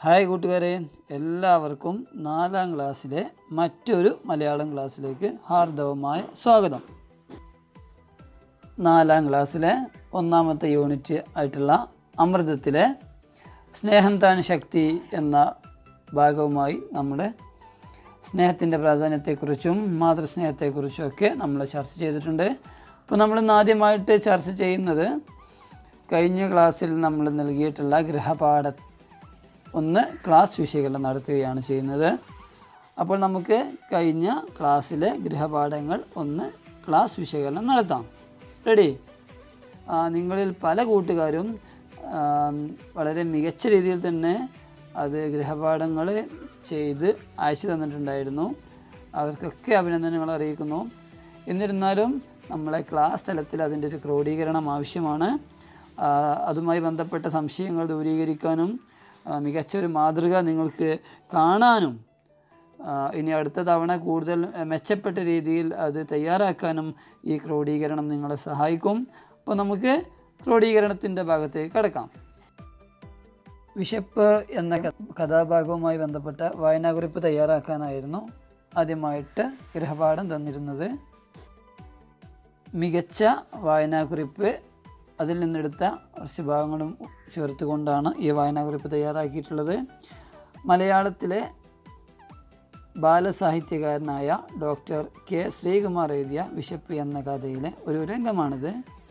hi കൂട്ടുകാരെ എല്ലാവർക്കും നാലാം ക്ലാസ്സിലെ മറ്റൊരു മലയാളം ക്ലാസ്സിലേക്ക് ഹാർദവമായ സ്വാഗതം നാലാം ക്ലാസ്സിലെ ഒന്നാമത്തെ യൂണിറ്റ് ആയിട്ടുള്ള അമൃതത്തിലെ സ്നേഹം താൻ ശക്തി എന്ന ഭാഗവുമായി നമ്മുടെ സ്നേഹത്തിൻ്റെ പ്രാധാന്യത്തെക്കുറിച്ചും മാതൃസ്നേഹത്തെക്കുറിച്ചും ഒക്കെ നമ്മൾ ചർച്ച ചെയ്തിട്ടുണ്ട് അപ്പോൾ നമ്മൾ ഇന്ന് ആദ്യമായിട്ട് ചർച്ച ചെയ്യുന്നത് കഴിഞ്ഞ ക്ലാസ്സിൽ നമ്മൾ നൽകിയിട്ടുള്ള ഗൃഹപാഠ ഒന്ന് ക്ലാസ് വിശകലനം നടത്തുകയാണ് ചെയ്യുന്നത് അപ്പോൾ നമുക്ക് കഴിഞ്ഞ ക്ലാസ്സിലെ ഗൃഹപാഠങ്ങൾ ഒന്ന് ക്ലാസ് വിശകലനം നടത്താം റെഡി ആ, നിങ്ങളിൽ പല കൂട്ടുകാരും ആ, വളരെ മികച്ച രീതിയിൽ തന്നെ അത് ഗൃഹപാഠങ്ങൾ ചെയ്ത് അയച്ചു തന്നിട്ടുണ്ടായിരുന്നു അവർക്കൊക്കെ അഭിനന്ദനങ്ങൾ അറിയിക്കുന്നു എന്നിരുന്നാലും നമ്മളെ ക്ലാസ് തലത്തിൽ അതിൻ്റെ ഒരു ക്രോഡീകരണം ആവശ്യമാണ് ആ, അതുമായി ബന്ധപ്പെട്ട സംശയങ്ങൾ ദൂരീകരിക്കാനും ആ, മികച്ച ഒരു മാതൃക നിങ്ങൾക്ക് കാണാനും ആ, ഇനി അടുത്ത തവണ കൂടുതൽ മെച്ചപ്പെട്ട രീതിയിൽ അത് തയ്യാറാക്കാനും ഈ ക്രോഡീകരണം നിങ്ങളെ സഹായിക്കും അപ്പോൾ നമുക്ക് ക്രോഡീകരണത്തിൻ്റെ ഭാഗത്തേക്ക് കടക്കാം വിശപ്പ് എന്ന ക- കഥാഭാഗവുമായി ബന്ധപ്പെട്ട വായനാകുറിപ്പ് തയ്യാറാക്കാനായിരുന്നു ആദ്യമായിട്ട് ഗൃഹപാഠം തന്നിരുന്നത് മികച്ച വായനാകുറിപ്പ് അതിൽ നിന്നെടുത്ത കുറച്ച് ഭാഗങ്ങളും ചേർത്തുകൊണ്ടാണ് ഈ വായനാകുറിപ്പ് തയ്യാറാക്കിയിട്ടുള്ളത് മലയാളത്തിലെ ബാലസാഹിത്യകാരനായ ഡോക്ടർ കെ ശ്രീകുമാർ എഴുതിയ വിശപ്പ് എന്ന കഥയിലെ ഒരു രംഗമാണിത്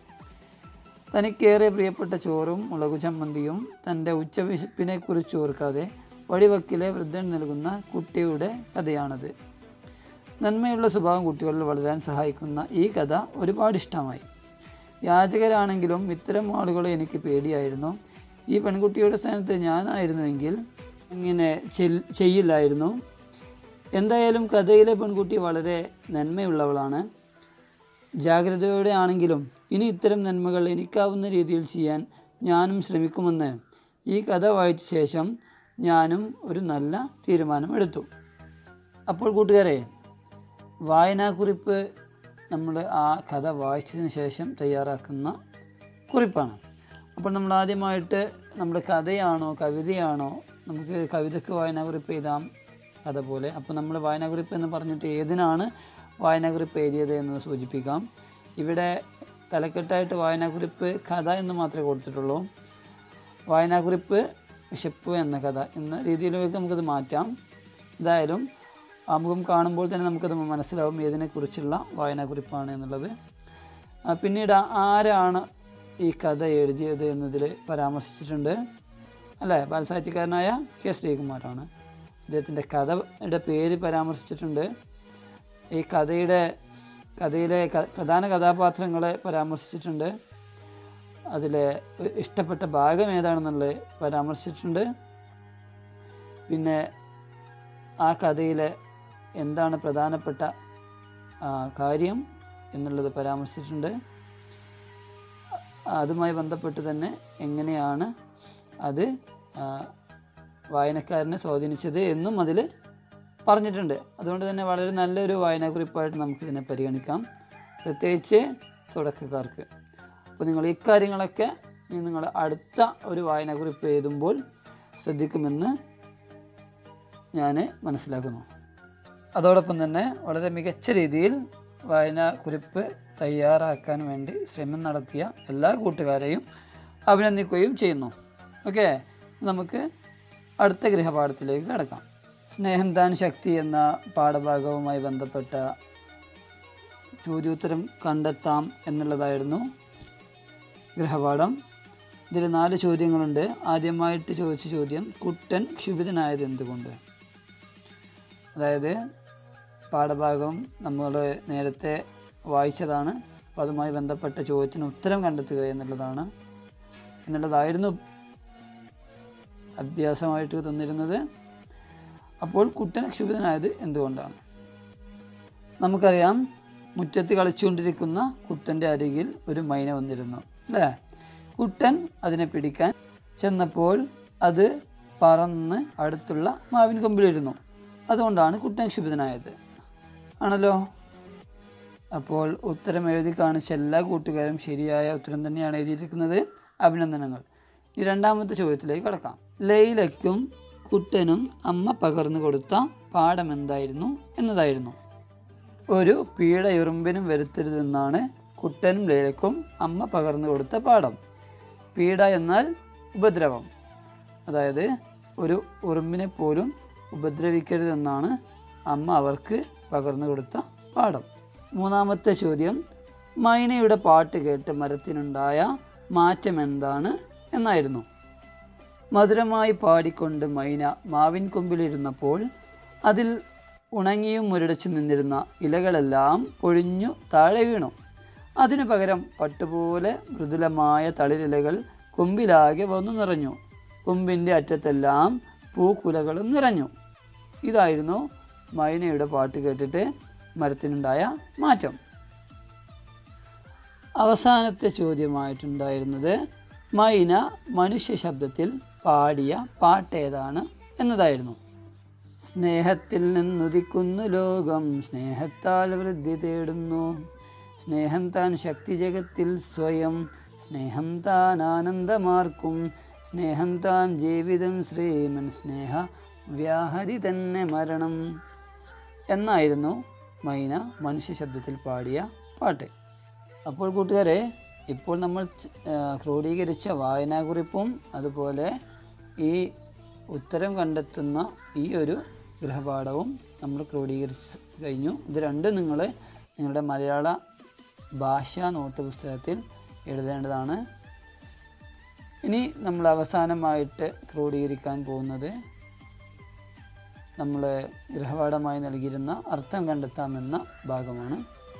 തനിക്കേറെ പ്രിയപ്പെട്ട ചോറും മുളകു ചമ്മന്തിയും തൻ്റെ ഉച്ചവിശപ്പിനെ കുറിച്ച് ഓർക്കാതെ വഴിവക്കിലെ വൃദ്ധൻ നൽകുന്ന കുട്ടിയുടെ കഥയാണത് നന്മയുള്ള സ്വഭാവം കുട്ടികളിൽ വളരാൻ സഹായിക്കുന്ന ഈ കഥ ഒരുപാട് ഇഷ്ടമായി യാചകരാണെങ്കിലും ഇത്തരം ആളുകളെ എനിക്ക് പേടിയായിരുന്നു ഈ പെൺകുട്ടിയുടെ സ്ഥാനത്ത് ഞാനായിരുന്നുവെങ്കിൽ ഇങ്ങനെ ചെൽ- ചെയ്യില്ലായിരുന്നു എന്തായാലും കഥയിലെ പെൺകുട്ടി വളരെ നന്മയുള്ളവളാണ് ജാഗ്രതയോടെ ആണെങ്കിലും ഇനി ഇത്തരം നന്മകൾ എനിക്കാവുന്ന രീതിയിൽ ചെയ്യാൻ ഞാനും ശ്രമിക്കുമെന്ന് ഈ കഥ വായിച്ച ശേഷം ഞാനും ഒരു നല്ല തീരുമാനമെടുത്തു അപ്പോൾ കൂട്ടുകാരെ വായനാക്കുറിപ്പ് നമ്മൾ ആ കഥ വായിച്ചതിന് ശേഷം തയ്യാറാക്കുന്ന കുറിപ്പാണ് അപ്പോൾ നമ്മൾ ആദ്യമായിട്ട് നമ്മുടെ കഥയാണോ കവിതയാണോ നമുക്ക് കവിതയ്ക്ക് വായനാക്കുറിപ്പ് എഴുതാം കഥ പോലെ അപ്പോൾ നമ്മൾ വായനാക്കുറിപ്പ് എന്ന് പറഞ്ഞിട്ട് ഏതിനാണ് വായനാക്കുറിപ്പ് എഴുതിയത് എന്ന് സൂചിപ്പിക്കാം ഇവിടെ തലക്കെട്ടായിട്ട് വായനാക്കുറിപ്പ് കഥ എന്ന് മാത്രമേ കൊടുത്തിട്ടുള്ളൂ വായനാക്കുറിപ്പ് വിശപ്പ് എന്ന കഥ എന്ന രീതിയിലേക്ക് നമുക്കത് മാറ്റാം എന്തായാലും ആമുഖം കാണുമ്പോൾ തന്നെ നമുക്കത് മനസ്സിലാവും ഏതിനെക്കുറിച്ചുള്ള വായനാക്കുറിപ്പാണ് എന്നുള്ളത് ആ, പിന്നീട് ആരാണ് ഈ കഥ എഴുതിയത് എന്നതിൽ പരാമർശിച്ചിട്ടുണ്ട് അല്ലേ ബാലസാഹിത്യകാരനായ കെ ശ്രീകുമാറാണ് അദ്ദേഹത്തിൻ്റെ കഥയുടെ പേര് പരാമർശിച്ചിട്ടുണ്ട് ഈ കഥയുടെ കഥയിലെ ക- പ്രധാന കഥാപാത്രങ്ങളെ പരാമർശിച്ചിട്ടുണ്ട് അതിലെ ഇഷ്ടപ്പെട്ട ഭാഗം ഏതാണെന്നുള്ളത് പരാമർശിച്ചിട്ടുണ്ട് പിന്നെ ആ കഥയിലെ എന്താണ് പ്രധാനപ്പെട്ട ആ, കാര്യം എന്നുള്ളത് പരാമർശിച്ചിട്ടുണ്ട് അതുമായി ബന്ധപ്പെട്ട് തന്നെ എങ്ങനെയാണ് അത് ആ, വായനക്കാരനെ സ്വാധീനിച്ചത് എന്നും അതിൽ പറഞ്ഞിട്ടുണ്ട് അതുകൊണ്ട് തന്നെ വളരെ നല്ലൊരു വായനാക്കുറിപ്പായിട്ട് നമുക്കിതിനെ പരിഗണിക്കാം പ്രത്യേകിച്ച് തുടക്കക്കാർക്ക് അപ്പോൾ നിങ്ങൾ ഇക്കാര്യങ്ങളൊക്കെ ഇനി നിങ്ങൾ അടുത്ത ഒരു വായനാക്കുറിപ്പ് എഴുതുമ്പോൾ ശ്രദ്ധിക്കുമെന്ന് ഞാൻ മനസ്സിലാക്കുന്നു അതോടൊപ്പം തന്നെ വളരെ മികച്ച രീതിയിൽ വായനാക്കുറിപ്പ് തയ്യാറാക്കാൻ വേണ്ടി ശ്രമം നടത്തിയ എല്ലാ കൂട്ടുകാരെയും അഭിനന്ദിക്കുകയും ചെയ്യുന്നു ഓക്കെ നമുക്ക് അടുത്ത ഗൃഹപാഠത്തിലേക്ക് കടക്കാം സ്നേഹം താൻ ശക്തി എന്ന പാഠഭാഗവുമായി ബന്ധപ്പെട്ട ചോദ്യോത്തരം കണ്ടെത്താം എന്നുള്ളതായിരുന്നു ഗൃഹപാഠം ഇതിൽ നാല് ചോദ്യങ്ങളുണ്ട് ആദ്യമായിട്ട് ചോദിച്ച ചോദ്യം കുട്ടൻ ക്ഷുഭിതനായത് എന്തുകൊണ്ട് അതായത് പാഠഭാഗം നമ്മൾ നേരത്തെ വായിച്ചതാണ് അപ്പോൾ അതുമായി ബന്ധപ്പെട്ട ചോദ്യത്തിന് ഉത്തരം കണ്ടെത്തുക എന്നുള്ളതാണ് എന്നുള്ളതായിരുന്നു അഭ്യാസമായിട്ട് തന്നിരുന്നത് അപ്പോൾ കുട്ടൻ ക്ഷുഭിതനായത് എന്തുകൊണ്ടാണ് നമുക്കറിയാം മുറ്റത്ത് കളിച്ചുകൊണ്ടിരിക്കുന്ന കുട്ടൻ്റെ അരികിൽ ഒരു മൈന വന്നിരുന്നു അല്ലേ കുട്ടൻ അതിനെ പിടിക്കാൻ ചെന്നപ്പോൾ അത് പറന്ന് അടുത്തുള്ള മാവിൻ കൊമ്പിലിരുന്നു അതുകൊണ്ടാണ് കുട്ടൻ ക്ഷുഭിതനായത് ആണല്ലോ അപ്പോൾ ഉത്തരം എഴുതി കാണിച്ച എല്ലാ കൂട്ടുകാരും ശരിയായ ഉത്തരം തന്നെയാണ് എഴുതിയിരിക്കുന്നത് അഭിനന്ദനങ്ങൾ ഈ രണ്ടാമത്തെ ചോദ്യത്തിലേക്ക് കടക്കാം ലൈലയ്ക്കും കുട്ടനും അമ്മ പകർന്നു കൊടുത്ത പാഠം എന്തായിരുന്നു എന്നതായിരുന്നു ഒരു പീഡയുറുമ്പിനും വരുത്തരുതെന്നാണ് കുട്ടനും ലീലക്കും അമ്മ പകർന്നു കൊടുത്ത പാഠം പീഡ എന്നാൽ ഉപദ്രവം അതായത് ഒരു ഉറുമ്പിനെ പോലും ഉപദ്രവിക്കരുതെന്നാണ് അമ്മ അവർക്ക് പകർന്നു കൊടുത്ത പാഠം മൂന്നാമത്തെ ചോദ്യം മൈനയുടെ പാട്ട് കേട്ട് മരത്തിനുണ്ടായ മാറ്റം എന്താണ് എന്നായിരുന്നു മധുരമായി പാടിക്കൊണ്ട് മൈന മാവിൻ കൊമ്പിലിരുന്നപ്പോൾ അതിൽ ഉണങ്ങിയും മുരടിച്ചു നിന്നിരുന്ന ഇലകളെല്ലാം പൊഴിഞ്ഞു താഴെ വീണു അതിനു പകരം പട്ടുപോലെ മൃദുലമായ തളിരിലകൾ കൊമ്പിലാകെ വന്നു നിറഞ്ഞു കൊമ്പിൻ്റെ അറ്റത്തെല്ലാം പൂക്കുലകളും നിറഞ്ഞു ഇതായിരുന്നു മൈനയുടെ പാട്ട് കേട്ടിട്ട് മരത്തിനുണ്ടായ മാറ്റം അവസാനത്തെ ചോദ്യമായിട്ടുണ്ടായിരുന്നത് മൈന മനുഷ്യ ശബ്ദത്തിൽ പാടിയ പാട്ടേതാണ് എന്നതായിരുന്നു സ്നേഹത്തിൽ നിന്നുദിക്കുന്നു ലോകം സ്നേഹത്താൽ വൃദ്ധി തേടുന്നു സ്നേഹം താൻ ശക്തി ജഗത്തിൽ സ്വയം സ്നേഹം താൻ ആനന്ദമാർക്കും സ്നേഹം താൻ ജീവിതം ശ്രീമൻ സ്നേഹ വ്യാഹരി തന്നെ മരണം എന്നായിരുന്നു മൈന മനുഷ്യ ശബ്ദത്തിൽ പാടിയ പാട്ട് അപ്പോൾ കൂട്ടുകാരെ ഇപ്പോൾ നമ്മൾ ച- ആ, ക്രോഡീകരിച്ച വായനാകുറിപ്പും അതുപോലെ ഈ ഉത്തരം കണ്ടെത്തുന്ന ഈ ഒരു ഗൃഹപാഠവും നമ്മൾ ക്രോഡീകരിച്ച് കഴിഞ്ഞു ഇത് രണ്ടും നിങ്ങൾ നിങ്ങളുടെ മലയാള ഭാഷാ നോട്ട് പുസ്തകത്തിൽ എഴുതേണ്ടതാണ് ഇനി നമ്മൾ അവസാനമായിട്ട് ക്രോഡീകരിക്കാൻ പോകുന്നത് നമ്മൾ ഗൃഹപാഠമായി നൽകിയിരുന്ന അർത്ഥം കണ്ടെത്താമെന്ന ഭാഗമാണ്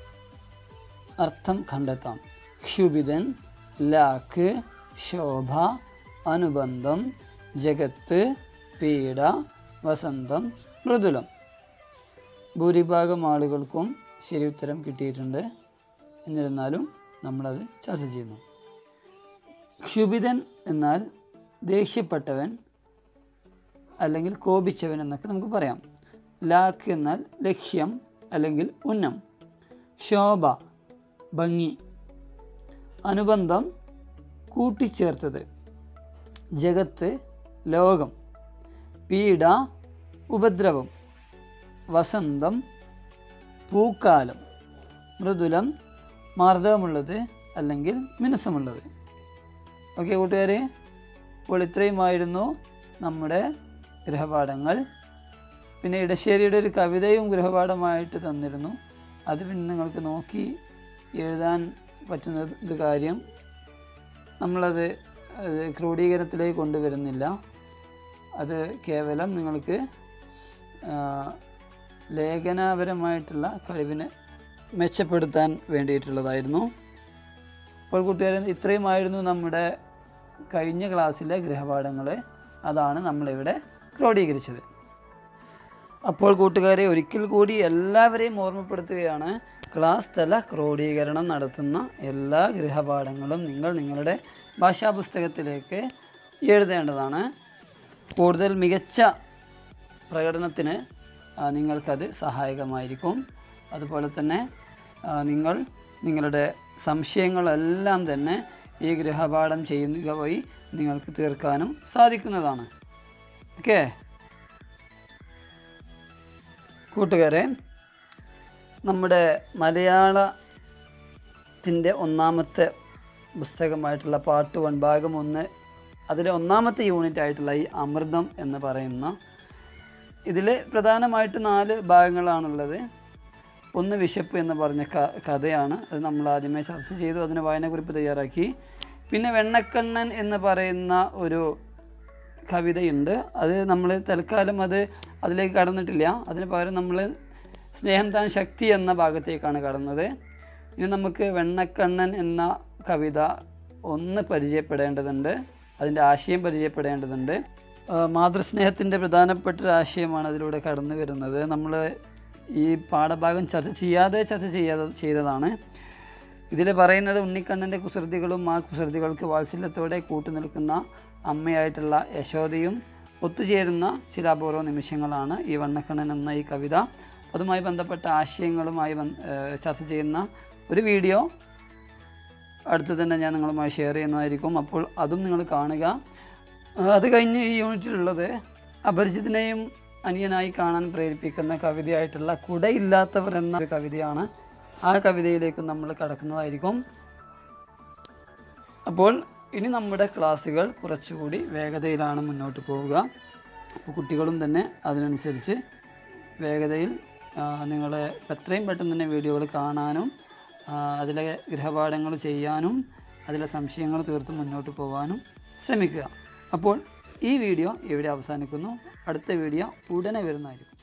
അർത്ഥം കണ്ടെത്താം ക്ഷുഭിതൻ ലാക്ക് ശോഭ അനുബന്ധം ജഗത്ത് പീഡ വസന്തം മൃദുലം ഭൂരിഭാഗം ആളുകൾക്കും ശരി ഉത്തരം കിട്ടിയിട്ടുണ്ട് എന്നിരുന്നാലും നമ്മളത് ചർച്ച ചെയ്യുന്നു ക്ഷുഭിതൻ എന്നാൽ ദേഷ്യപ്പെട്ടവൻ അല്ലെങ്കിൽ കോപിച്ചവൻ എന്നൊക്കെ നമുക്ക് പറയാം ലാക്ക് എന്നാൽ ലക്ഷ്യം അല്ലെങ്കിൽ ഉന്നം ശോഭ ഭംഗി അനുബന്ധം കൂട്ടിച്ചേർത്തത് ജഗത്ത് ലോകം പീഡ ഉപദ്രവം വസന്തം പൂക്കാലം മൃദുലം മാർദ്ദവമുള്ളത് അല്ലെങ്കിൽ മിനുസമുള്ളത് ഓക്കെ കൂട്ടുകാരെ അപ്പോൾ ഇത്രയുമായിരുന്നു നമ്മുടെ ഗൃഹപാഠങ്ങൾ പിന്നെ ഇടശ്ശേരിയുടെ ഒരു കവിതയും ഗൃഹപാഠമായിട്ട് തന്നിരുന്നു അത് പിന്നെ നിങ്ങൾക്ക് നോക്കി എഴുതാൻ പറ്റുന്നത് കാര്യം നമ്മളത് അത് ക്രോഡീകരണത്തിലേക്ക് കൊണ്ടുവരുന്നില്ല അത് കേവലം നിങ്ങൾക്ക് ആ, ലേഖനപരമായിട്ടുള്ള കഴിവിനെ മെച്ചപ്പെടുത്താൻ വേണ്ടിയിട്ടുള്ളതായിരുന്നു അപ്പോൾ കൂട്ടുകാരെ ഇത്രയുമായിരുന്നു നമ്മുടെ കഴിഞ്ഞ ക്ലാസ്സിലെ ഗൃഹപാഠങ്ങൾ അതാണ് നമ്മളിവിടെ ക്രോഡീകരിച്ചത് അപ്പോൾ കൂട്ടുകാരെ ഒരിക്കൽ കൂടി എല്ലാവരെയും ഓർമ്മപ്പെടുത്തുകയാണ് ക്ലാസ് തല ക്രോഡീകരണം നടത്തുന്ന എല്ലാ ഗൃഹപാഠങ്ങളും നിങ്ങൾ നിങ്ങളുടെ ഭാഷാ പുസ്തകത്തിലേക്ക് എഴുതേണ്ടതാണ് കൂടുതൽ മികച്ച പ്രകടനത്തിന് ആ, നിങ്ങൾക്കത് സഹായകമായിരിക്കും അതുപോലെ തന്നെ ആ, നിങ്ങൾ നിങ്ങളുടെ സംശയങ്ങളെല്ലാം തന്നെ ഈ ഗൃഹപാഠം ചെയ്യുക വഴി നിങ്ങൾക്ക് തീർക്കാനും സാധിക്കുന്നതാണ് ഓക്കേ കൂട്ടുകാരെ നമ്മുടെ മലയാളത്തിൻ്റെ ഒന്നാമത്തെ പുസ്തകമായിട്ടുള്ള പാർട്ട് വൺ ഭാഗം ഒന്ന് അതിലെ ഒന്നാമത്തെ യൂണിറ്റ് ആയിട്ടുള്ള ഈ അമൃതം എന്ന് പറയുന്ന ഇതിൽ പ്രധാനമായിട്ട് നാല് ഭാഗങ്ങളാണുള്ളത് ഒന്ന് വിശപ്പ് എന്ന് പറഞ്ഞ ക കഥയാണ് അത് നമ്മൾ ആദ്യമേ ചർച്ച ചെയ്തു അതിന് വായനക്കുറിപ്പ് തയ്യാറാക്കി പിന്നെ വെണ്ണക്കണ്ണൻ എന്ന് പറയുന്ന ഒരു കവിതയുണ്ട് അത് നമ്മൾ തൽക്കാലം അത് അതിലേക്ക് കടന്നിട്ടില്ല അതിന് പകരം നമ്മൾ സ്നേഹം താൻ ശക്തി എന്ന ഭാഗത്തേക്കാണ് കടന്നത് ഇനി നമുക്ക് വെണ്ണക്കണ്ണൻ എന്ന കവിത ഒന്ന് പരിചയപ്പെടേണ്ടതുണ്ട് അതിൻ്റെ ആശയം പരിചയപ്പെടേണ്ടതുണ്ട് ആ, മാതൃസ്നേഹത്തിൻ്റെ പ്രധാനപ്പെട്ട ഒരു ആശയമാണ് അതിലൂടെ കടന്നു വരുന്നത് നമ്മൾ ഈ പാഠഭാഗം ചർച്ച ചെയ്യാതെ ചർച്ച ചെയ്യാതെ ചെയ്തതാണ് ഇതിൽ പറയുന്നത് ഉണ്ണിക്കണ്ണൻ്റെ കുസൃതികളും ആ കുസൃതികൾക്ക് വാത്സല്യത്തോടെ കൂട്ടുനിൽക്കുന്ന അമ്മയായിട്ടുള്ള യശോദയും ഒത്തുചേരുന്ന ചില അപൂർവ നിമിഷങ്ങളാണ് ഈ വണ്ണക്കണ്ണൻ എന്ന ഈ കവിത അതുമായി ബന്ധപ്പെട്ട ആശയങ്ങളുമായി ബന്ധ- ഏഹ് ചർച്ച ചെയ്യുന്ന ഒരു വീഡിയോ അടുത്ത് തന്നെ ഞാൻ നിങ്ങളുമായി ഷെയർ ചെയ്യുന്നതായിരിക്കും അപ്പോൾ അതും നിങ്ങൾ കാണുക ആ, അത് കഴിഞ്ഞ് ഈ യൂണിറ്റിലുള്ളത് അപരിചിതനെയും അനിയനായി കാണാൻ പ്രേരിപ്പിക്കുന്ന കവിതയായിട്ടുള്ള കുടയില്ലാത്തവർ എന്ന ഒരു കവിതയാണ് ആ കവിതയിലേക്ക് നമ്മൾ കടക്കുന്നതായിരിക്കും അപ്പോൾ ഇനി നമ്മുടെ ക്ലാസ്സുകൾ കുറച്ചുകൂടി വേഗതയിലാണ് മുന്നോട്ട് പോവുക അപ്പോൾ കുട്ടികളും തന്നെ അതിനനുസരിച്ച് വേഗതയിൽ നിങ്ങൾ എത്രയും പെട്ടെന്ന് തന്നെ വീഡിയോകൾ കാണാനും ആ, അതിലെ ഗൃഹപാഠങ്ങൾ ചെയ്യാനും അതിലെ സംശയങ്ങൾ തീർത്ത് മുന്നോട്ട് പോകാനും ശ്രമിക്കുക അപ്പോൾ ഈ വീഡിയോ ഇവിടെ അവസാനിക്കുന്നു അടുത്ത വീഡിയോ ഉടനെ വരുന്നതായിരിക്കും